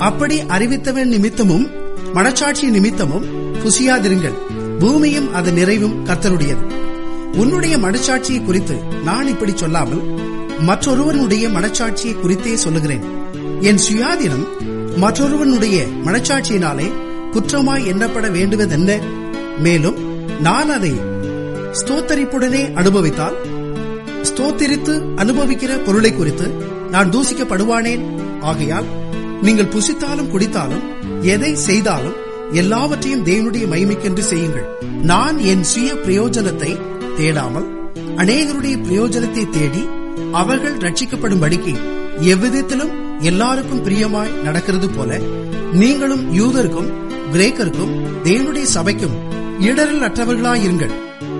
அப்படி அறிவித்தவன் நிமித்தமும் மனச்சாட்சி நிமித்தமும் புசியாதிருங்கள் பூமியும் அதன் நிறைவும் கர்த்தருடையது உன்னுடைய மனச்சாட்சியை குறித்து நான் இப்படி சொல்லாமல் மற்றொருவனுடைய மனச்சாட்சியை குறித்தே சொல்லுகிறேன் என் சுயாதீனம் மற்றொருவனுடைய மனச்சாட்சியினாலே குற்றமாய் எண்ணப்பட வேண்டுவதென்ன மேலும் நான் அதை ஸ்தோத்தரிப்புடனே அனுபவித்தால் ஸ்தோத்திரித்து அனுபவிக்கிற பொருளை குறித்து நான் தூசிக்கப்படுவானேன் ஆகையால் நீங்கள் புசித்தாலும் குடித்தாலும் எதை செய்தாலும் எல்லாவற்றையும் தேவனுடைய மகிமைக்கென்று செய்யுங்கள் நான் என் சுய பிரயோஜனத்தை தேடாமல் அநேகருடைய பிரயோஜனத்தை தேடி அவர்கள் ரட்சிக்கப்படும்படிக்கு எவ்விதத்திலும் எல்லாருக்கும் பிரியமாய் நடக்கிறது போல நீங்களும் யூதருக்கும் கிரேக்கருக்கும் தேவனுடைய சபைக்கும் இடரில் அற்றவர்களாயிருங்கள்